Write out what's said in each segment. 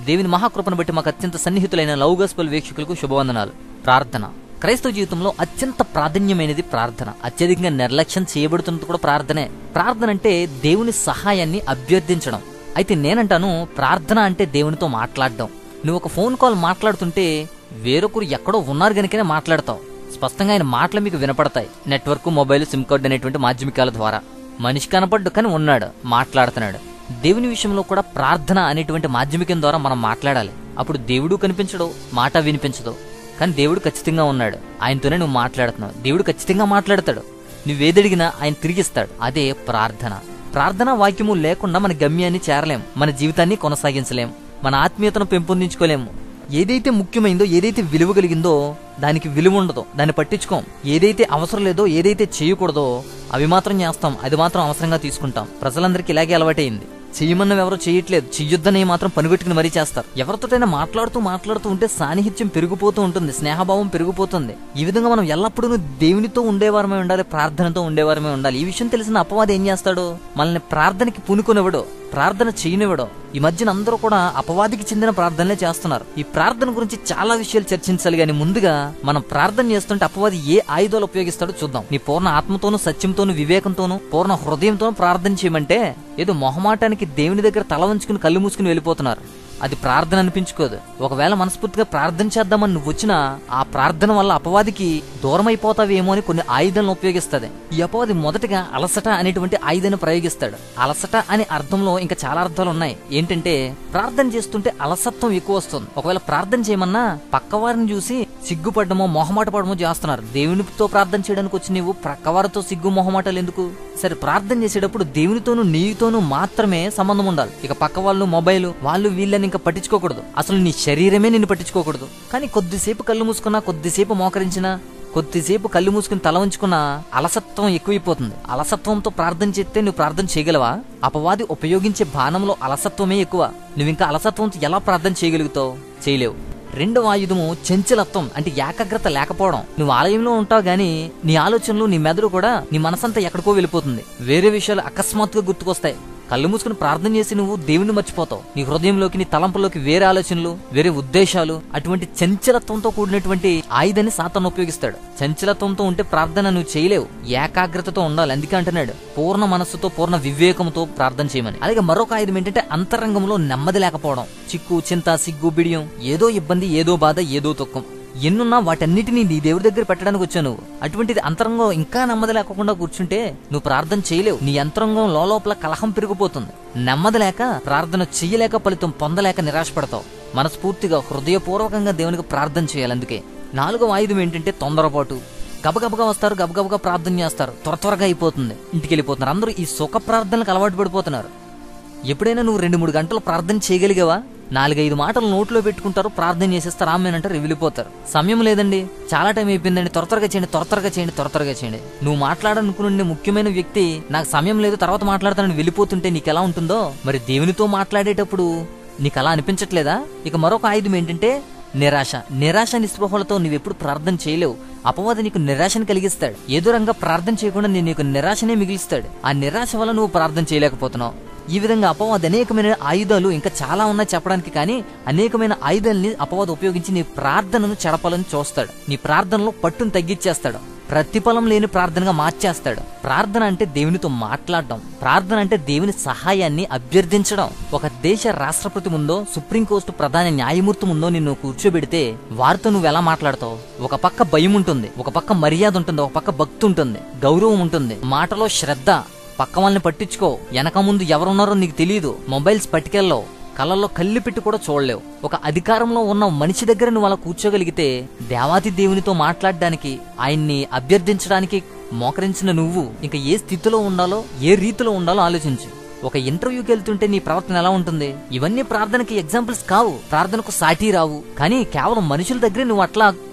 దేవుని మహాకృపను బట్టి మాకు అత్యంత సన్నిహితులైన లవ్ గస్పల్ వీక్షకులకు శుభవందనాలు ప్రార్థన క్రైస్తవ జీవితంలో అత్యంత ప్రాధాన్యమైనది ప్రార్థన అత్యధికంగా నిర్లక్ష్యం చేయబడుతున్నది కూడా ప్రార్థనే ప్రార్థన అంటే దేవుని సహాయాన్ని అభ్యర్థించడం అయితే నేనంటాను ప్రార్థన అంటే దేవునితో మాట్లాడడం నువ్వు ఒక ఫోన్ కాల్ మాట్లాడుతుంటే వేరొకరు ఎక్కడో ఉన్నారు గనుకనే మాట్లాడతావు స్పష్టంగా ఆయన మాటలు మీకు వినపడతాయి నెట్వర్క్ మొబైల్ సిమ్ కార్డు అనేటువంటి మాధ్యమికాల ద్వారా మనిషి కనపడ్డు కానీ ఉన్నాడు మాట్లాడుతున్నాడు దేవుని విషయంలో కూడా ప్రార్థన అనేటువంటి మాధ్యమికం ద్వారా మనం మాట్లాడాలి అప్పుడు దేవుడు కనిపించడు మాట వినిపించదు కానీ దేవుడు ఖచ్చితంగా ఉన్నాడు ఆయనతోనే నువ్వు మాట్లాడుతున్నావు దేవుడు ఖచ్చితంగా మాట్లాడతాడు నువ్వేదడిగినా ఆయన తిరిగిస్తాడు అదే ప్రార్థన ప్రార్థన వాక్యము లేకుండా మన గమ్యాన్ని చేరలేం మన జీవితాన్ని కొనసాగించలేం మన ఆత్మీయతను పెంపొందించుకోలేము ఏదైతే ముఖ్యమైందో ఏదైతే విలువ కలిగిందో దానికి విలువ ఉండదో దాన్ని పట్టించుకోం ఏదైతే అవసరం లేదో ఏదైతే చేయకూడదో అవి మాత్రం చేస్తాం అది మాత్రం అవసరంగా తీసుకుంటాం ప్రజలందరికీ ఇలాగే అలవాటైంది చెయ్యమన్నవి ఎవరో చేయట్లేదు చెయ్యొద్దని మాత్రం పనిపెట్టుకుని మరీ చేస్తారు ఎవరితోటైనా మాట్లాడుతూ మాట్లాడుతూ ఉంటే సాన్నిహిత్యం పెరిగిపోతూ ఉంటుంది స్నేహభావం పెరిగిపోతుంది ఈ విధంగా మనం ఎల్లప్పుడూ దేవునితో ఉండేవారమే ఉండాలి ప్రార్థనతో ఉండేవారమే ఉండాలి ఈ విషయం తెలిసిన అపవాది ఏం చేస్తాడు మనల్ని ప్రార్థనకి పూనుకొనివ్వడు ప్రార్థన చేయనివ్వడు ఈ మధ్యన అందరూ కూడా అపవాదికి చెందిన ప్రార్థనలే చేస్తున్నారు ఈ ప్రార్థన గురించి చాలా విషయాలు చర్చించాలి కానీ ముందుగా మనం ప్రార్థన చేస్తుంటే అపవాది ఏ ఆయుధాలు ఉపయోగిస్తాడో చూద్దాం నీ పూర్ణ ఆత్మతోను సత్యంతోను వివేకంతోను పూర్ణ హృదయంతోను ప్రార్థన చేయమంటే ఏదో మొహమాటానికి దేవుని దగ్గర తల వంచుకుని కళ్ళు మూసుకుని వెళ్ళిపోతున్నారు అది ప్రార్థన అనిపించుకోదు ఒకవేళ మనస్ఫూర్తిగా ప్రార్థన చేద్దామని నువ్వు వచ్చినా ఆ ప్రార్థన వల్ల అపవాదికి దూరం అయిపోతావేమో అని కొన్ని ఆయుధాలను ఉపయోగిస్తుంది ఈ అపవాది మొదటగా అలసట అనేటువంటి ఆయుధాన్ని ప్రయోగిస్తాడు అలసట అనే అర్థంలో ఇంకా చాలా అర్థాలు ఉన్నాయి ఏంటంటే ప్రార్థన చేస్తుంటే అలసత్వం ఎక్కువ వస్తుంది ఒకవేళ ప్రార్థన చేయమన్నా పక్కవారిని చూసి సిగ్గుపడమో మొహమాట పడమో చేస్తున్నారు దేవునితో ప్రార్థన చేయడానికి వచ్చి నీవు ప్రక్కవారితో సిగ్గు మొహమాటాలు ఎందుకు సరే ప్రార్థన చేసేటప్పుడు దేవునితోనూ నీతోనూ మాత్రమే సంబంధం ఉండాలి ఇక పక్క వాళ్ళు మొబైల్ వాళ్ళు వీళ్ళని ఇంకా పట్టించుకోకూడదు అసలు నీ శరీరమే నిన్ను పట్టించుకోకూడదు కానీ కొద్దిసేపు కళ్ళు మూసుకున్నా కొద్దిసేపు మోకరించినా కొద్దిసేపు కళ్ళు మూసుకుని తల ఉంచుకున్న అలసత్వం ఎక్కువైపోతుంది అలసత్వంతో ప్రార్థన చేస్తే నువ్వు ప్రార్థన చేయగలవా అపవాది ఉపయోగించే బాణంలో అలసత్వమే ఎక్కువ నువ్వు ఇంకా అలసత్వంతో ఎలా ప్రార్థన చేయగలుగుతావు చేయలేవు రెండవ ఆయుధము చంచలత్వం అంటే ఏకాగ్రత లేకపోవడం నువ్వు ఆలయంలో ఉంటావు గానీ నీ ఆలోచనలు నీ మెదడు కూడా నీ మనసంతా ఎక్కడికో వెళ్ళిపోతుంది వేరే విషయాలు అకస్మాత్తుగా గుర్తుకొస్తాయి కళ్ళు మూసుకుని ప్రార్థన చేసి నువ్వు దేవుని మర్చిపోతావు నీ హృదయంలోకి నీ తలంపులోకి వేరే ఆలోచనలు వేరే ఉద్దేశాలు అటువంటి చంచలత్వంతో కూడినటువంటి ఆయుధాన్ని సాతాను ఉపయోగిస్తాడు చంచలత్వంతో ఉంటే ప్రార్థన నువ్వు చేయలేవు ఏకాగ్రతతో ఉండాలి అందుకే అంటున్నాడు పూర్ణ మనస్సుతో పూర్ణ వివేకంతో ప్రార్థన చేయమని అలాగే మరొక ఆయుధం ఏంటంటే అంతరంగంలో నెమ్మది లేకపోవడం చిక్కు చింత సిగ్గు బిడియం ఏదో ఇబ్బంది ఏదో బాధ ఏదో దుఃఖం ఎన్నున్నా వాటన్నిటినీ నీ దేవుడి దగ్గర పెట్టడానికి వచ్చావు నువ్వు అటువంటిది అంతరంగం ఇంకా నెమ్మది లేకుండా కూర్చుంటే నువ్వు ప్రార్థన చేయలేవు నీ అంతరంగం లోపల కలహం పెరిగిపోతుంది నెమ్మది లేక ప్రార్థన చెయ్యలేక ఫలితం పొందలేక నిరాశపడతావు మనస్ఫూర్తిగా హృదయపూర్వకంగా దేవునికి ప్రార్థన చేయాలి అందుకే నాలుగవ ఆయుధం ఏంటంటే తొందరపాటు గబగబగా వస్తారు గబగబగా ప్రార్థన చేస్తారు త్వర త్వరగా అయిపోతుంది ఇంటికి వెళ్ళిపోతున్నారు అందరూ ఈ సుఖ ప్రార్థనలకు అలవాటు పడిపోతున్నారు ఎప్పుడైనా నువ్వు రెండు మూడు గంటలు ప్రార్థన చేయగలిగావా నాలుగైదు మాటలు నోట్లో పెట్టుకుంటారు ప్రార్థన చేసేస్తారు ఆమెనంటారు వెళ్ళిపోతారు సమయం లేదండి చాలా టైం అయిపోయిందండి త్వర త్వరగా చేయండి త్వర త్వరగా చేయండి త్వర త్వరగా చేయండి నువ్వు మాట్లాడాలనుకునే ముఖ్యమైన వ్యక్తి నాకు సమయం లేదు తర్వాత మాట్లాడతానని వెళ్ళిపోతుంటే నీకు ఎలా ఉంటుందో మరి దేవునితో మాట్లాడేటప్పుడు నీకు అలా అనిపించట్లేదా ఇక మరొక ఆయుధం ఏంటంటే నిరాశ నిరాశ నిస్పృహలతో నువ్వెప్పుడు ప్రార్థన చేయలేవు అపవాది నీకు నిరాశను కలిగిస్తాడు ఏదో రంగా ప్రార్థన చేయకుండా నేను నీకు నిరాశనే మిగిలిస్తాడు ఆ నిరాశ వల్ల నువ్వు ప్రార్థన చేయలేకపోతున్నావు ఈ విధంగా అపవాది అనేకమైన ఆయుధాలు ఇంకా చాలా ఉన్నాయి చెప్పడానికి కానీ అనేకమైన ఆయుధాలని అపవాది ఉపయోగించి నీ ప్రార్థనను చెడపాలని చూస్తాడు నీ ప్రార్థనలో పట్టును తగ్గించేస్తాడు ప్రతిఫలం లేని ప్రార్థనగా మార్చేస్తాడు ప్రార్థన అంటే దేవునితో మాట్లాడడం ప్రార్థన అంటే దేవుని సహాయాన్ని అభ్యర్థించడం ఒక దేశ రాష్ట్రపతి ముందో సుప్రీంకోర్టు ప్రధాన న్యాయమూర్తి ముందో నిన్ను కూర్చోబెడితే వారితో నువ్వు ఎలా మాట్లాడతావు ఒక పక్క భయం ఉంటుంది ఒక పక్క మర్యాద ఉంటుంది ఒక పక్క భక్తి ఉంటుంది గౌరవం ఉంటుంది మాటలో శ్రద్ధ పక్క వాళ్ళని పట్టించుకో వెనక ముందు ఎవరున్నారో నీకు తెలియదు మొబైల్స్ పట్టుకెళ్ళవు కళ్ళల్లో కళ్ళు పెట్టి కూడా చూడలేవు ఒక అధికారంలో ఉన్న మనిషి దగ్గర నువ్వు అలా కూర్చోగలిగితే దేవాతి దేవునితో మాట్లాడడానికి ఆయన్ని అభ్యర్థించడానికి మోకరించిన నువ్వు ఇంకా ఏ స్థితిలో ఉండాలో ఏ రీతిలో ఉండాలో ఆలోచించు ఒక ఇంటర్వ్యూకి వెళ్తుంటే నీ ప్రవర్తన ఎలా ఉంటుంది ఇవన్నీ ప్రార్థనకి ఎగ్జాంపుల్స్ కావు ప్రార్థనకు సాటి రావు కానీ కేవలం మనుషుల దగ్గర నువ్వు అట్లా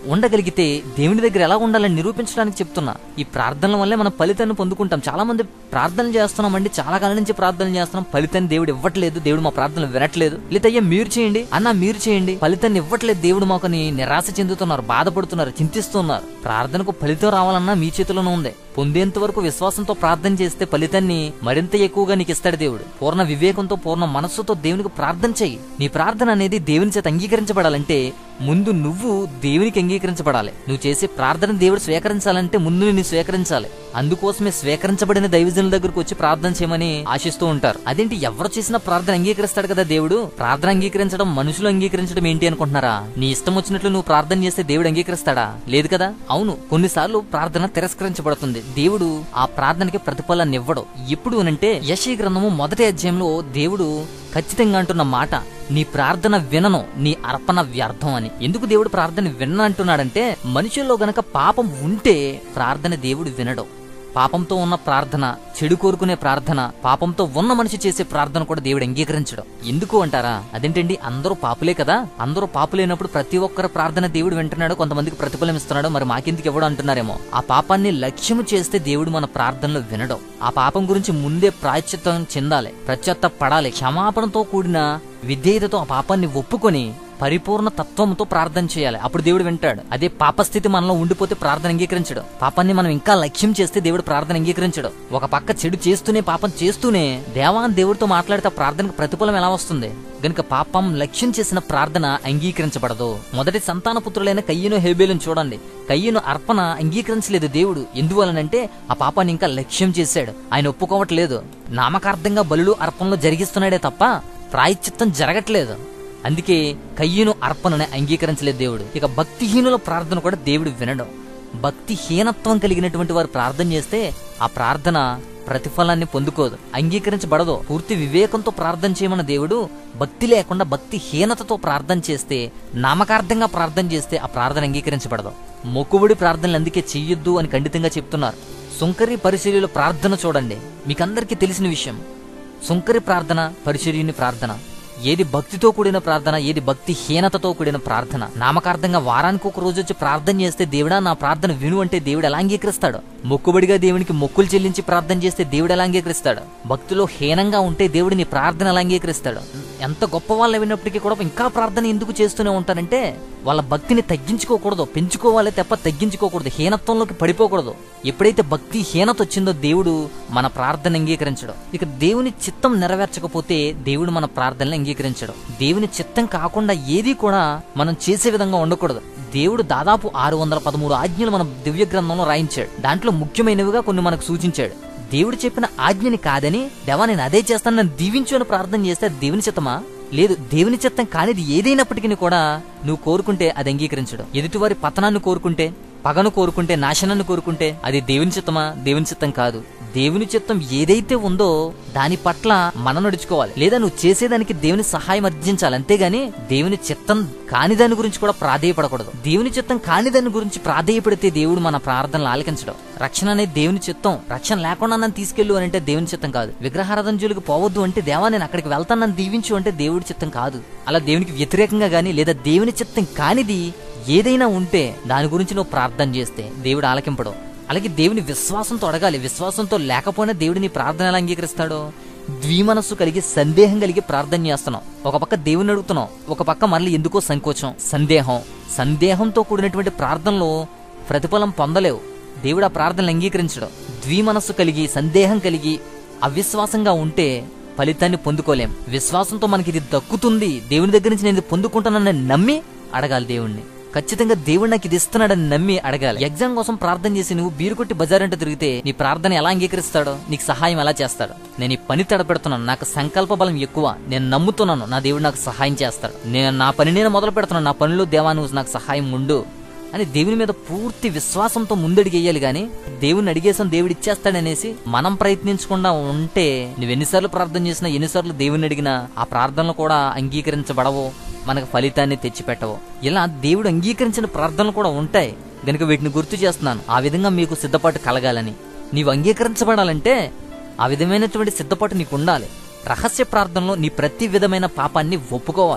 ఉండగలిగితే దేవుని దగ్గర ఎలా ఉండాలని నిరూపించడానికి చెప్తున్నా ఈ ప్రార్థనల వల్లే మనం ఫలితాన్ని పొందుకుంటాం చాలా మంది ప్రార్థనలు చేస్తున్నామండి చాలా కాలం నుంచి ప్రార్థనలు చేస్తున్నాం ఫలితాన్ని దేవుడు ఇవ్వట్లేదు దేవుడు మా ప్రార్థనలు వినట్లేదు లేదా అయ్యా మీరు చేయండి అన్న మీరు చేయండి ఫలితాన్ని ఇవ్వట్లేదు దేవుడు మాకుని నిరాశ చెందుతున్నారు బాధపడుతున్నారు చింతిస్తున్నారు ప్రార్థనకు ఫలితం రావాలన్నా మీ చేతిలోనే ఉంది పొందేంత వరకు విశ్వాసంతో ప్రార్థన చేస్తే ఫలితాన్ని మరింత ఎక్కువగా నీకు ఇస్తాడు దేవుడు పూర్ణ వివేకంతో పూర్ణ మనస్సుతో దేవునికి ప్రార్థన చెయ్యి నీ ప్రార్థన అనేది దేవుని చేత అంగీకరించబడాలంటే ముందు నువ్వు దేవునికి అంగీకరించబడాలి నువ్వు చేసే ప్రార్థన దేవుడు స్వీకరించాలంటే ముందు నిన్ను స్వీకరించాలి అందుకోసమే స్వీకరించబడిన దైవజనుల దగ్గరకు వచ్చి ప్రార్థన చేయమని ఆశిస్తూ ఉంటారు అదేంటి ఎవరు చేసిన ప్రార్థన అంగీకరిస్తాడు కదా దేవుడు ప్రార్థన అంగీకరించడం మనుషులు అంగీకరించడం ఏంటి అనుకుంటున్నారా నీ ఇష్టం వచ్చినట్లు నువ్వు ప్రార్థన చేస్తే దేవుడు అంగీకరిస్తాడా లేదు కదా అవును కొన్నిసార్లు ప్రార్థన తిరస్కరించబడుతుంది దేవుడు ఆ ప్రార్థనకి ప్రతిఫలాన్ని ఇవ్వడు ఎప్పుడు అనంటే యశీ గ్రంథము మొదటి అధ్యాయంలో దేవుడు ఖచ్చితంగా అంటున్న మాట నీ ప్రార్థన వినను నీ అర్పణ వ్యర్థం అని ఎందుకు దేవుడు ప్రార్థన వినను అంటున్నాడంటే మనుషుల్లో గనక పాపం ఉంటే ప్రార్థన దేవుడు వినడు పాపంతో ఉన్న ప్రార్థన చెడు కోరుకునే ప్రార్థన పాపంతో ఉన్న మనిషి చేసే ప్రార్థన కూడా దేవుడు అంగీకరించడం ఎందుకు అంటారా అదేంటండి అందరూ పాపులే కదా అందరూ పాపులైనప్పుడు ప్రతి ఒక్కరి ప్రార్థన దేవుడు వింటున్నాడు కొంతమందికి ప్రతిఫలం ఇస్తున్నాడు మరి మాకెందుకు ఇవ్వడం అంటున్నారేమో ఆ పాపాన్ని లక్ష్యము చేస్తే దేవుడు మన ప్రార్థనలో వినడం ఆ పాపం గురించి ముందే ప్రాయశ్చిత్తం చెందాలి ప్రత్యత్త పడాలి క్షమాపణతో కూడిన విధేయతతో ఆ పాపాన్ని ఒప్పుకొని పరిపూర్ణ తత్వంతో ప్రార్థన చేయాలి అప్పుడు దేవుడు వింటాడు అదే పాపస్థితి మనలో ఉండిపోతే ప్రార్థన అంగీకరించడు పాపాన్ని మనం ఇంకా లక్ష్యం చేస్తే దేవుడు ప్రార్థన అంగీకరించడు ఒక పక్క చెడు చేస్తూనే పాపం చేస్తూనే దేవా అని దేవుడితో మాట్లాడితే ఆ ప్రార్థనకు ప్రతిఫలం ఎలా వస్తుంది గనుక పాపం లక్ష్యం చేసిన ప్రార్థన అంగీకరించబడదు మొదటి సంతాన పుత్రులైన కయ్యను హేబేలను చూడండి కయ్యను అర్పణ అంగీకరించలేదు దేవుడు ఎందువలనంటే ఆ పాపాన్ని ఇంకా లక్ష్యం చేశాడు ఆయన ఒప్పుకోవట్లేదు నామకార్థంగా బలులు అర్పణలు జరిగిస్తున్నాడే తప్ప ప్రాయశ్చిత్తం జరగట్లేదు అందుకే కయ్యను అర్పణని అంగీకరించలేదు దేవుడు ఇక భక్తిహీనుల ప్రార్థన కూడా దేవుడు వినడం భక్తిహీనత్వం కలిగినటువంటి వారు ప్రార్థన చేస్తే ఆ ప్రార్థన ప్రతిఫలాన్ని పొందుకోదు అంగీకరించబడదు పూర్తి వివేకంతో ప్రార్థన చేయమన్న దేవుడు భక్తి లేకుండా భక్తిహీనతతో ప్రార్థన చేస్తే నామకార్థంగా ప్రార్థన చేస్తే ఆ ప్రార్థన అంగీకరించబడదు మొక్కుబడి ప్రార్థనలు అందుకే చెయ్యొద్దు అని ఖండితంగా చెప్తున్నారు సుంకరి పరిశీలిలో ప్రార్థన చూడండి మీకందరికీ తెలిసిన విషయం సుంకరి ప్రార్థన పరిచర్యుని ప్రార్థన ఏది భక్తితో కూడిన ప్రార్థన ఏది భక్తి హీనతతో కూడిన ప్రార్థన నామకార్థంగా వారానికి ఒక రోజు వచ్చి ప్రార్థన చేస్తే దేవుడా నా ప్రార్థన విను అంటే దేవుడు ఎలా అంగీకరిస్తాడు మొక్కుబడిగా దేవునికి మొక్కులు చెల్లించి ప్రార్థన చేస్తే దేవుడు ఎలా అంగీకరిస్తాడు భక్తిలో హీనంగా ఉంటే దేవుడు నీ ప్రార్థన ఎలా అంగీకరిస్తాడు ఎంత గొప్ప వాళ్ళు అయినప్పటికీ కూడా ఇంకా ప్రార్థన ఎందుకు చేస్తూనే ఉంటారంటే వాళ్ళ భక్తిని తగ్గించుకోకూడదు పెంచుకోవాలి తప్ప తగ్గించుకోకూడదు హీనత్వంలోకి పడిపోకూడదు ఎప్పుడైతే భక్తి హీనత వచ్చిందో దేవుడు మన ప్రార్థన అంగీకరించడు ఇక దేవుని చిత్తం నెరవేర్చకపోతే దేవుడు మన ప్రార్థనలు అంగీకరించడు దేవుని చిత్తం కాకుండా ఏది కూడా మనం చేసే విధంగా ఉండకూడదు దేవుడు దాదాపు ఆరు వందల పదమూడు ఆజ్ఞలు మన దివ్య గ్రంథంలో రాయించాడు దాంట్లో ముఖ్యమైనవిగా కొన్ని మనకు సూచించాడు దేవుడు చెప్పిన ఆజ్ఞని కాదని దేవా నేను అదే చేస్తాను నన్ను దీవించు అని ప్రార్థన చేస్తే అది దేవుని చిత్తమా లేదు దేవుని చిత్తం కానిది ఏదైనప్పటికీ కూడా నువ్వు కోరుకుంటే అది అంగీకరించడం ఎదుటివారి పతనాన్ని కోరుకుంటే పగను కోరుకుంటే నాశనాన్ని కోరుకుంటే అది దేవుని చిత్తమా దేవుని చిత్తం కాదు దేవుని చిత్తం ఏదైతే ఉందో దాని పట్ల మనం నడుచుకోవాలి లేదా నువ్వు చేసేదానికి దేవుని సహాయం అర్జించాలి అంతేగాని దేవుని చిత్తం కాని దాని గురించి కూడా ప్రాధేయపడకూడదు దేవుని చిత్తం కాని దాని గురించి ప్రాధేయపడితే దేవుడు మన ప్రార్థనలు ఆలకించడం రక్షణ అనేది దేవుని చిత్తం రక్షణ లేకుండా నన్ను తీసుకెళ్ళు అని అంటే దేవుని చిత్తం కాదు విగ్రహారాధన జోలికి పోవద్దు అంటే దేవా నేను అక్కడికి వెళ్తాను నన్ను దీవించు అంటే దేవుడి చిత్తం కాదు అలా దేవునికి వ్యతిరేకంగా గానీ లేదా దేవుని చిత్తం కానిది ఏదైనా ఉంటే దాని గురించి నువ్వు ప్రార్థన చేస్తే దేవుడు ఆలకింపడం అలాగే దేవుని విశ్వాసంతో అడగాలి విశ్వాసంతో లేకపోయినా దేవుడు నీ ప్రార్థన ఎలా అంగీకరిస్తాడో ద్విమనస్సు కలిగి సందేహం కలిగి ప్రార్థన చేస్తున్నాం ఒక పక్క దేవుని అడుగుతున్నాం ఒక పక్క మళ్ళీ ఎందుకో సంకోచం సందేహం సందేహంతో కూడినటువంటి ప్రార్థనలో ప్రతిఫలం పొందలేవు దేవుడు ఆ ప్రార్థనలు అంగీకరించడం ద్విమనస్సు కలిగి సందేహం కలిగి అవిశ్వాసంగా ఉంటే ఫలితాన్ని పొందుకోలేం విశ్వాసంతో మనకి ఇది దక్కుతుంది దేవుని దగ్గర నుంచి నేను ఇది పొందుకుంటానని నమ్మి అడగాలి దేవుణ్ణి ఖచ్చితంగా దేవుడు నాకు ఇది ఇస్తున్నాడని నమ్మి అడగాలి ఎగ్జామ్ కోసం ప్రార్థన చేసి నువ్వు బీరు కొట్టి బజారంటే తిరిగితే నీ ప్రార్థన ఎలా అంగీకరిస్తాడో నీకు సహాయం ఎలా చేస్తాడు నేను ఈ పని తడపెడుతున్నాను నాకు సంకల్ప బలం ఎక్కువ నేను నమ్ముతున్నాను నా దేవుడు నాకు సహాయం చేస్తాడు నేను నా పని నేను మొదలు పెడుతున్నాను నా పనిలో దేవా నువ్వు నాకు సహాయం ఉండు అని దేవుని మీద పూర్తి విశ్వాసంతో ముందడిగేయాలి గాని దేవుని అడిగేసాం దేవుడు ఇచ్చేస్తాడనేసి మనం ప్రయత్నించకుండా ఉంటే నువ్వు ఎన్నిసార్లు ప్రార్థన చేసినా ఎన్నిసార్లు దేవుని అడిగినా ఆ ప్రార్థనలు కూడా అంగీకరించబడవు మనకు ఫలితాన్ని తెచ్చిపెట్టవు ఇలా దేవుడు అంగీకరించిన ప్రార్థనలు కూడా ఉంటాయి గనుక వీటిని గుర్తు చేస్తున్నాను ఆ విధంగా మీకు సిద్ధపాటు కలగాలని నీవు అంగీకరించబడాలంటే ఆ విధమైనటువంటి సిద్ధపాటు నీకు ఉండాలి రహస్య ప్రార్థనలో నీ ప్రతి విధమైన పాపాన్ని ఒప్పుకోవాలి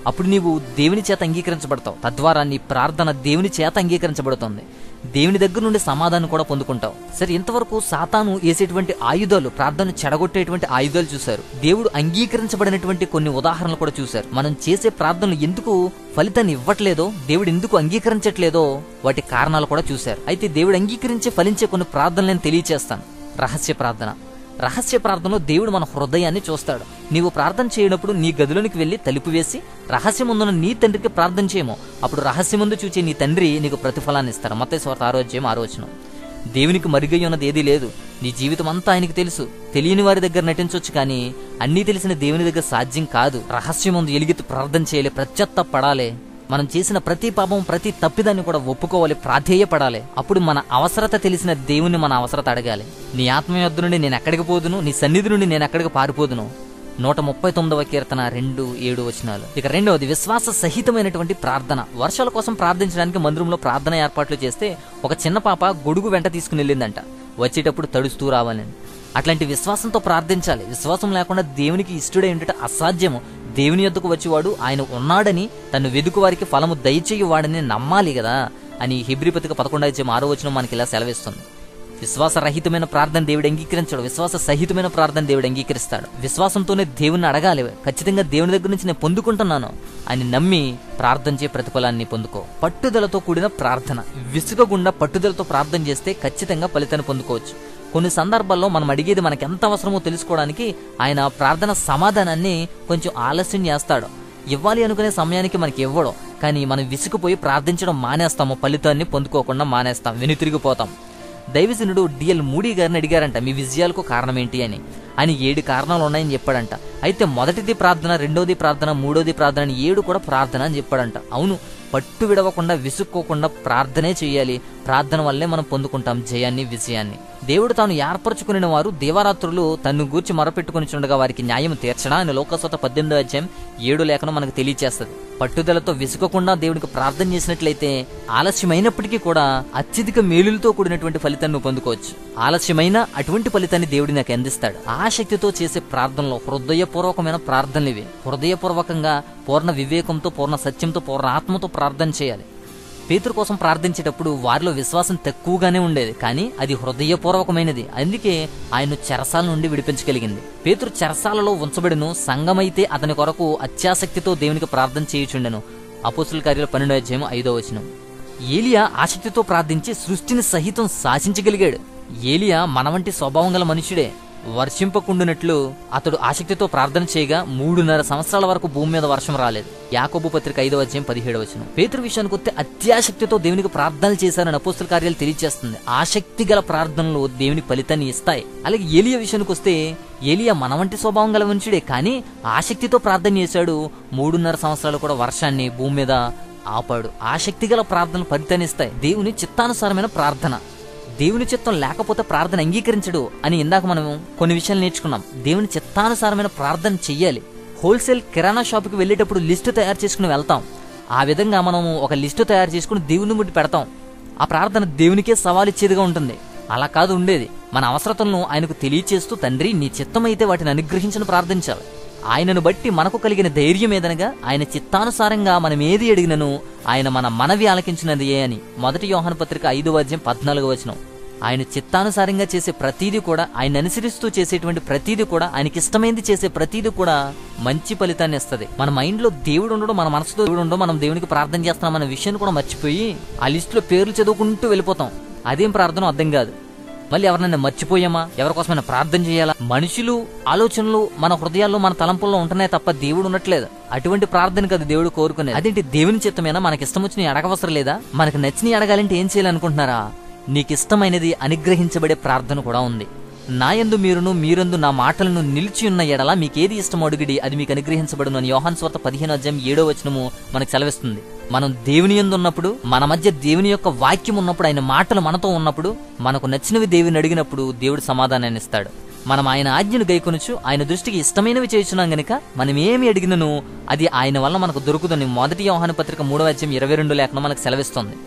అప్పుడు నీవు దేవుని చేత అంగీకరించబడతావు తద్వారా నీ ప్రార్థన దేవుని చేత అంగీకరించబడుతుంది దేవుని దగ్గర నుండి సమాధానం కూడా పొందుకుంటావు సరే ఇంతవరకు సాతాను వేసేటువంటి ఆయుధాలు ప్రార్థన చెడగొట్టేటువంటి ఆయుధాలు చూశారు దేవుడు అంగీకరించబడినటువంటి కొన్ని ఉదాహరణలు కూడా చూశారు మనం చేసే ప్రార్థనలు ఎందుకు ఫలితాన్ని ఇవ్వట్లేదో దేవుడు ఎందుకు అంగీకరించట్లేదో వాటి కారణాలు కూడా చూశారు అయితే దేవుడు అంగీకరించే ఫలించే కొన్ని ప్రార్థనలు నేను తెలియచేస్తాను రహస్య ప్రార్థన రహస్య ప్రార్థనలో దేవుడు మన హృదయాన్ని చూస్తాడు నీవు ప్రార్థన చేయనప్పుడు నీ గదిలోనికి వెళ్లి తలుపు వేసి రహస్యముందున నీ తండ్రికి ప్రార్థన చేయము అప్పుడు రహస్యముందు చూచే నీ తండ్రి నీకు ప్రతిఫలాన్ని ఇస్తాడు మత స్వార్థ ఆరోగ్యం ఆరోచనం దేవునికి మరుగై ఉన్నది ఏదీ లేదు నీ జీవితం అంతా ఆయనకి తెలుసు తెలియని వారి దగ్గర నటించవచ్చు కానీ అన్నీ తెలిసిన దేవుని దగ్గర సాధ్యం కాదు రహస్యముందు ఎలిగితు ప్రార్థన చేయాలి ప్రత్యత్తపడాలి మనం చేసిన ప్రతి పాపం ప్రతి తప్పిదాన్ని కూడా ఒప్పుకోవాలి ప్రాధేయపడాలి అప్పుడు మన అవసరత తెలిసిన దేవుని మన అవసరత అడగాలి నీ ఆత్మయొద్దు నుండి నేను ఎక్కడికి పోదును నీ సన్నిధి నుండి నేను ఎక్కడికి పారిపోదును నూట ముప్పై తొమ్మిదవ కీర్తన రెండు ఏడు వచనాలు ఇక రెండవది విశ్వాస సహితమైనటువంటి ప్రార్థన వర్షాల కోసం ప్రార్థించడానికి మందిరంలో ప్రార్థన ఏర్పాట్లు చేస్తే ఒక చిన్న పాప గొడుగు వెంట తీసుకుని వెళ్ళిందంట వచ్చేటప్పుడు తడుస్తూ రావాలని అట్లాంటి విశ్వాసంతో ప్రార్థించాలి విశ్వాసం లేకుండా దేవునికి ఇష్టడై ఉండట అసాధ్యము దేవుని యొద్దకు వచ్చేవాడు ఆయన ఉన్నాడని తను వెదుకు వారికి ఫలము దయచేయువాడని నమ్మాలి కదా అని హిబ్రిపతిక పదకొండు అధ్యాయం ఆరో వచనం మనకి ఇలా సెలవిస్తుంది విశ్వాసరహితమైన ప్రార్థన దేవుడు అంగీకరించాడు విశ్వాస సహితమైన ప్రార్థన దేవుడు అంగీకరిస్తాడు విశ్వాసంతోనే దేవుని అడగాలి ఖచ్చితంగా దేవుని దగ్గర నుంచి నేను పొందుకుంటున్నాను అని నమ్మి ప్రార్థన చే ప్రతిఫలాన్ని పొందుకో పట్టుదలతో కూడిన ప్రార్థన విసుగకుండా పట్టుదలతో ప్రార్థన చేస్తే ఖచ్చితంగా ఫలితాన్ని పొందుకోవచ్చు కొన్ని సందర్భాల్లో మనం అడిగేది మనకి ఎంత అవసరమో తెలుసుకోవడానికి ఆయన ప్రార్థన సమాధానాన్ని కొంచెం ఆలస్యం చేస్తాడు ఇవ్వాలి అనుకునే సమయానికి మనకి ఇవ్వడం కానీ మనం విసుకుపోయి ప్రార్థించడం మానేస్తాము ఫలితాన్ని పొందుకోకుండా మానేస్తాం వెనుతిరిగిపోతాం దైవజనుడు డిఎల్ మూడీ గారిని అడిగారంట మీ విజయాలకు కారణం ఏంటి అని ఆయన ఏడు కారణాలు ఉన్నాయని చెప్పాడంట అయితే మొదటిది ప్రార్థన రెండోది ప్రార్థన మూడోది ప్రార్థన అని ఏడు కూడా ప్రార్థన అని చెప్పాడంట అవును పట్టు విడవకుండా విసుక్కోకుండా ప్రార్థనే చేయాలి ప్రార్థన వల్లే మనం పొందుకుంటాం జయాన్ని విజయాన్ని దేవుడు తాను ఏర్పరచుకుని వారు దేవారాత్రులు తన్ను గూర్చి మొరపెట్టుకుని చుండగా వారికి న్యాయం తీర్చడా అని లోకసోత పద్దెనిమిదో అధ్యాయం ఏడు లేఖనం మనకు తెలియచేస్తుంది పట్టుదలతో విసుకకుండా దేవునికి ప్రార్థన చేసినట్లయితే ఆలస్యమైనప్పటికీ కూడా అత్యధిక మేలులతో కూడినటువంటి ఫలితాన్ని నువ్వు పొందుకోవచ్చు ఆలస్యమైన అటువంటి ఫలితాన్ని దేవుడి నాకు అందిస్తాడు ఆసక్తితో చేసే ప్రార్థనలో హృదయపూర్వకమైన ప్రార్థనలు ఇవి హృదయపూర్వకంగా పూర్ణ వివేకంతో పూర్ణ సత్యంతో పూర్ణ ఆత్మతో ప్రార్థన చేయాలి పేతురు కోసం ప్రార్థించేటప్పుడు వారిలో విశ్వాసం తక్కువగానే ఉండేది కానీ అది హృదయపూర్వకమైనది అందుకే ఆయన చెరసాల నుండి విడిపించగలిగింది పేతురు చెరసాలలో ఉంచబడిను సంఘమైతే అతని కొరకు అత్యాసక్తితో దేవునికి ప్రార్థన చేయుచుండెను అపోసుల కార్యాల పన్నెండో అధ్యాయం ఐదో వచనం ఏలియా ఆసక్తితో ప్రార్థించి సృష్టిని సహితం శాసించగలిగాడు ఏలియా మన వంటి స్వభావం గల మనుషుడే వర్షింపకుండునట్లు అతడు ఆసక్తితో ప్రార్థన చేయగా మూడున్నర సంవత్సరాల వరకు భూమి మీద వర్షం రాలేదు యాకోబు పత్రిక ఐదవ అధ్యాయం పదిహేడు వచనం పేతురు విషయానికి వస్తే అత్యాసక్తితో దేవునికి ప్రార్థనలు చేశారని అపోస్తుల కార్యాలు తెలియజేస్తుంది ఆసక్తి గల ప్రార్థనలు దేవుని ఫలితాన్ని ఇస్తాయి అలాగే ఏలియా విషయానికి వస్తే ఏలియా మన వంటి స్వభావం గల మనుషుడే కానీ ఆసక్తితో ప్రార్థన చేశాడు మూడున్నర సంవత్సరాలు కూడా వర్షాన్ని భూమి మీద ఆపాడు ఆసక్తి గల ప్రార్థనలు ఫలితాన్నిస్తాయి దేవుని చిత్తానుసారమైన ప్రార్థన దేవుని చిత్తం లేకపోతే ప్రార్థన అంగీకరించడు అని ఇందాక మనం కొన్ని విషయాలు నేర్చుకున్నాం దేవుని చిత్తానుసారమైన ప్రార్థన చెయ్యాలి హోల్సేల్ కిరాణా షాప్కి వెళ్ళేటప్పుడు లిస్టు తయారు చేసుకుని వెళ్తాం ఆ విధంగా మనం ఒక లిస్టు తయారు చేసుకుని దేవుని ముట్టి పెడతాం ఆ ప్రార్థన దేవునికే సవాలిచ్చేదిగా ఉంటుంది అలా కాదు ఉండేది మన అవసరతలను ఆయనకు తెలియచేస్తూ తండ్రి నీ చిత్తమైతే వాటిని అనుగ్రహించని ప్రార్థించాలి ఆయనను బట్టి మనకు కలిగిన ధైర్యం ఏదనగా ఆయన చిత్తానుసారంగా మనం ఏది అడిగినను ఆయన మన మనవి ఆలకించినది ఏ అని మొదటి యోహాన పత్రిక ఐదు వద్యం పద్నాలుగు వచనం ఆయన చిత్తానుసారంగా చేసే ప్రతీది కూడా ఆయన అనుసరిస్తూ చేసేటువంటి ప్రతీది కూడా ఆయనకి ఇష్టమైంది చేసే ప్రతీది కూడా మంచి ఫలితాన్ని ఇస్తుంది మన మైండ్ లో దేవుడు ఉండడం మన మనసులో దేవుడు ఉండడం మనం దేవునికి ప్రార్థన చేస్తున్నాం అనే విషయాన్ని కూడా మర్చిపోయి ఆ లిస్ట్ లో పేర్లు చదువుకుంటూ వెళ్ళిపోతాం అదేం ప్రార్థన అర్థం కాదు మళ్ళీ ఎవరినైనా మర్చిపోయామా ఎవరికోసమైనా ప్రార్థన చేయాలా మనుషులు ఆలోచనలు మన హృదయాల్లో మన తలంపుల్లో ఉంటున్నాయి తప్ప దేవుడు ఉండట్లేదు అటువంటి ప్రార్థన కదా దేవుడు కోరుకునేది అదేంటి దేవుని చిత్తమేనా మనకి ఇష్టం వచ్చిన అడగవసరం లేదా మనకు నచ్చిన అడగాలంటే ఏం చేయాలనుకుంటున్నారా నీకు ఇష్టమైనది అనుగ్రహించబడే ప్రార్థన కూడా ఉంది నాయందు మీరును మీరందు నా మాటలను నిలిచి ఉన్న ఎడల మీకేది ఇష్టం అడుగుడి అది మీకు అనుగ్రహించబడును అని యోహాన్ స్వార్త పదిహేను అధ్యాయం ఏడో వచనము మనకు సెలవిస్తుంది మనం దేవుని యందు ఉన్నప్పుడు మన మధ్య దేవుని యొక్క వాక్యం ఉన్నప్పుడు ఆయన మాటలు మనతో ఉన్నప్పుడు మనకు నచ్చినవి దేవుని అడిగినప్పుడు దేవుడు సమాధానాన్ని ఇస్తాడు మనం ఆయన ఆజ్ఞను గైకొనుచు ఆయన దృష్టికి ఇష్టమైనవి చేస్తున్నాం గనుక మనం ఏమి అడిగినను అది ఆయన వల్ల మనకు దొరుకుతుంది మొదటి యోహాను పత్రిక మూడవ అధ్యాయం ఇరవై రెండు లేఖనం మనకు సెలవిస్తుంది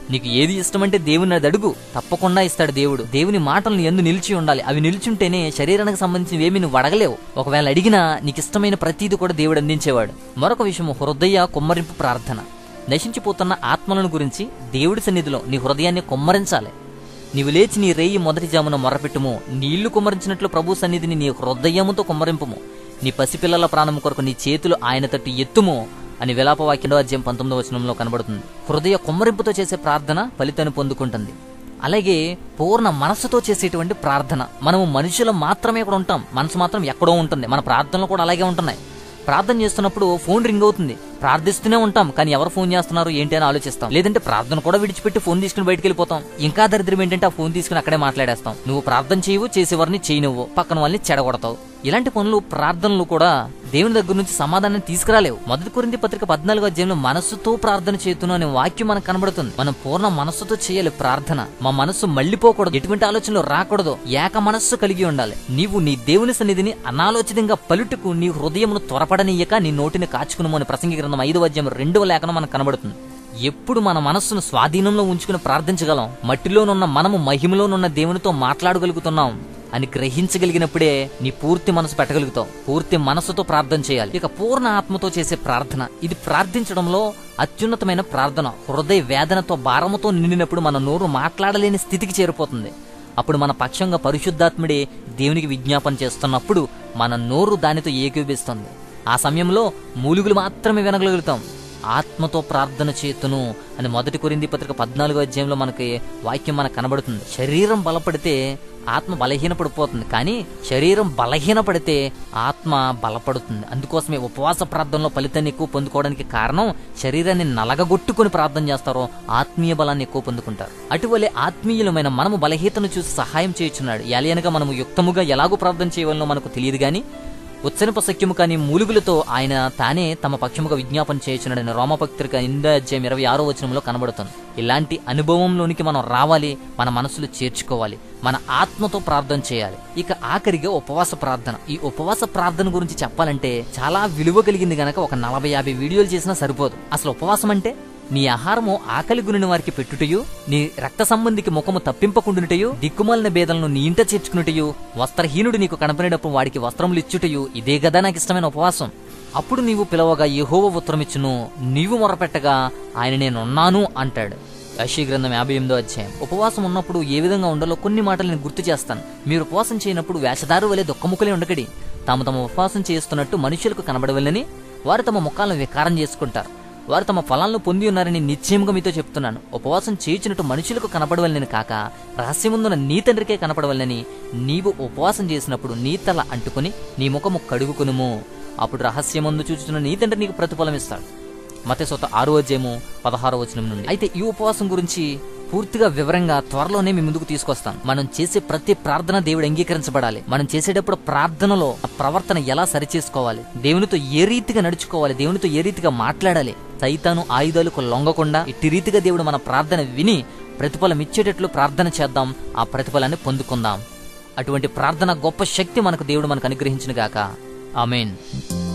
నీకు ఏది ఇష్టమంటే దేవుని అది అడుగు తప్పకుండా ఇస్తాడు దేవుడు దేవుని మాటలను ఎందు నిలిచి ఉండాలి అవి నిల్చుంటేనే శరీరానికి సంబంధించినవి ఏమి నువ్వు అడగలేవు ఒకవేళ అడిగినా నీకు ఇష్టమైన ప్రతీది కూడా దేవుడు అందించేవాడు మరొక విషయం హృదయ కుమ్మరింపు ప్రార్థన నశించిపోతున్న ఆత్మలను గురించి దేవుడి సన్నిధిలో నీ హృదయాన్ని కుమ్మరించాలి నీవు లేచి నీ రేయి మొదటి జామున మొరపెట్టుము నీళ్లు కుమ్మరించినట్లు ప్రభు సన్నిధిని నీ హృదయముతో కుమ్మరింపుము నీ పసిపిల్లల ప్రాణము కొరకు నీ చేతులు ఆయన తట్టు ఎత్తుము అని విలాపవాక్యంలో అధ్యాయం పంతొమ్మిదో వచనంలో కనబడుతుంది హృదయ కుమ్మరింపుతో చేసే ప్రార్థన ఫలితాన్ని పొందుకుంటుంది అలాగే పూర్ణ మనస్సుతో చేసేటువంటి ప్రార్థన మనము మనుషులు మాత్రమే ఇక్కడ ఉంటాం మనసు మాత్రం ఎక్కడో ఉంటుంది మన ప్రార్థనలు కూడా అలాగే ఉంటున్నాయి ప్రార్థన చేస్తున్నప్పుడు ఫోన్ రింగ్ అవుతుంది ప్రార్థిస్తూనే ఉంటాం కానీ ఎవరు ఫోన్ చేస్తున్నారు ఏంటి అని ఆలోచిస్తాం లేదంటే ప్రార్థన కూడా విడిచిపెట్టి ఫోన్ తీసుకుని బయటికి వెళ్ళిపోతాం ఇంకా దరిద్రం ఏంటంటే ఆ ఫోన్ తీసుకుని అక్కడే మాట్లాడేస్తాం నువ్వు ప్రార్థన చేయవు చేసేవారిని చేయనువ్వు పక్కన వాళ్ళని చెడగొడతావు ఇలాంటి పనులు ప్రార్థనలు కూడా దేవుని దగ్గర నుంచి సమాధానం తీసుకురాలేవు మొదటి కొరింది పత్రిక పద్నాలుగో అధ్యాయంలో మనస్సుతో ప్రార్థన చేతును అనే వాక్యం మనకు కనబడుతుంది మనం పూర్ణ మనస్సుతో చేయాలి ప్రార్థన మా మనస్సు మళ్ళీపోకూడదు ఎటువంటి ఆలోచనలు రాకూడదు ఏక మనస్సు కలిగి ఉండాలి నీవు నీ దేవుని సన్నిధిని అనాలోచితంగా పలుటుకు నీ హృదయమును త్వరపడనీయక నీ నోటిని కాచుకును అని ప్రసంగి గ్రంథం ఐదు అధ్యాయం రెండవ లేఖనం మనకు కనబడుతుంది ఎప్పుడు మన మనస్సును స్వాధీనంలో ఉంచుకుని ప్రార్థించగలం మట్టిలోనున్న మనము మహిమలోనున్న దేవునితో మాట్లాడగలుగుతున్నాం అని గ్రహించగలిగినప్పుడే నీ పూర్తి మనసు పెట్టగలుగుతావు పూర్తి మనసుతో ప్రార్థన చేయాలి ఇక పూర్ణ ఆత్మతో చేసే ప్రార్థన ఇది ప్రార్థించడంలో అత్యున్నతమైన ప్రార్థన హృదయ వేదనతో భారముతో నిండినప్పుడు మన నోరు మాట్లాడలేని స్థితికి చేరిపోతుంది అప్పుడు మన పక్షంగా పరిశుద్ధాత్ముడే దేవునికి విజ్ఞాపన చేస్తున్నప్పుడు మన నోరు దానితో ఏకీభిస్తుంది ఆ సమయంలో మూలుగులు మాత్రమే వినగలుగుతాం ఆత్మతో ప్రార్థన చేతును అని మొదటి కొరింది పత్రిక పద్నాలుగో అధ్యాయంలో మనకి వాక్యం మనకు కనబడుతుంది శరీరం బలపడితే ఆత్మ బలహీనపడిపోతుంది కానీ శరీరం బలహీనపడితే ఆత్మ బలపడుతుంది అందుకోసమే ఉపవాస ప్రార్థనలో ఫలితాన్ని ఎక్కువ పొందుకోవడానికి కారణం శరీరాన్ని నలగగొట్టుకుని ప్రార్థన చేస్తారో ఆత్మీయ బలాన్ని ఎక్కువ పొందుకుంటారు అటువలే ఆత్మీయులమైన మనము బలహీనతను చూసి సహాయం చేయుచున్నాడు ఎలయనగా మనము యుక్తముగా ఎలాగో ప్రార్థన చేయవలనో మనకు తెలియదు గాని ఉచ్చనప సఖ్యము కాని మూలుగులతో ఆయన తానే తమ పక్షముగా విజ్ఞాపన చేయుచున్నాడని రోమపత్రిక ఎనిమిదో అధ్యాయం ఇరవై ఆరో వచనంలో కనబడుతుంది ఇలాంటి అనుభవంలోనికి మనం రావాలి మన మనసులు చేర్చుకోవాలి మన ఆత్మతో ప్రార్థన చేయాలి ఇక ఆఖరిగా ఉపవాస ప్రార్థన ఈ ఉపవాస ప్రార్థన గురించి చెప్పాలంటే చాలా విలువ కలిగింది గనక ఒక నలభై యాభై వీడియోలు చేసినా సరిపోదు అసలు ఉపవాసం అంటే నీ ఆహారము ఆకలి గునిన వారికి పెట్టుటయు నీ రక్త సంబంధికి ముఖము తప్పింపకుండుటయు దిక్కుమాలిన భేదలను నీ ఇంట చేర్చుకున్నటయు వస్త్రహీనుడు నీకు కనపడినప్పుడు వాడికి వస్త్రములు ఇచ్చుటయు ఇదే గదా నాకు ఇష్టమైన ఉపవాసం అప్పుడు నీవు పిలవగా యెహోవా ఉత్తరమిచ్చును నీవు మొరపెట్టగా ఆయన నేనున్నాను అంటాడు యశీ గ్రంథం యాభై ఎనిమిదో అధ్యాయం ఉపవాసం ఉన్నప్పుడు ఏ విధంగా ఉండాలో కొన్ని మాటలు నేను గుర్తు చేస్తాను మీరు ఉపవాసం చేయనప్పుడు వేషధారు వలె దొక్కముక్కలే ఉండకడి తాము తమ ఉపవాసం చేస్తున్నట్టు మనుషులకు కనబడవల్లని వారు తమ ముఖాలను వికారం చేసుకుంటారు వారు తమ ఫలాలను పొంది ఉన్నారని నిశ్చయంగా మీతో చెప్తున్నాను ఉపవాసం చేయించినట్టు మనుషులకు కనపడవలనని కాక రహస్యముందున నీ తండ్రికే కనపడవలనని నీవు ఉపవాసం చేసినప్పుడు నీ తల అంటుకుని నీ ముఖము కడుగుకునుము అప్పుడు రహస్యమందు చూచుతున్న నీ తండ్రి నీకు ప్రతిఫలం ఇస్తాడు మతేసొత ఆరో అధ్యాయము పదహారో వచనం నుండి అయితే ఈ ఉపవాసం గురించి పూర్తిగా వివరంగా త్వరలోనే మీ ముందుకు తీసుకొస్తాను మనం చేసే ప్రతి ప్రార్థన దేవుడు అంగీకరించబడాలి మనం చేసేటప్పుడు ప్రార్థనలో ఆ ప్రవర్తన ఎలా సరిచేసుకోవాలి దేవునితో ఏ రీతిగా నడుచుకోవాలి దేవునితో ఏ రీతిగా మాట్లాడాలి సైతాను ఆయుధాలకు లొంగకుండా ఇట్టి రీతిగా దేవుడు మన ప్రార్థన విని ప్రతిఫలం ఇచ్చేటట్లు ప్రార్థన చేద్దాం ఆ ప్రతిఫలాన్ని పొందుకుందాం అటువంటి ప్రార్థన గొప్ప శక్తి మనకు దేవుడు మనకు అనుగ్రహించిన గాక ఆమెన్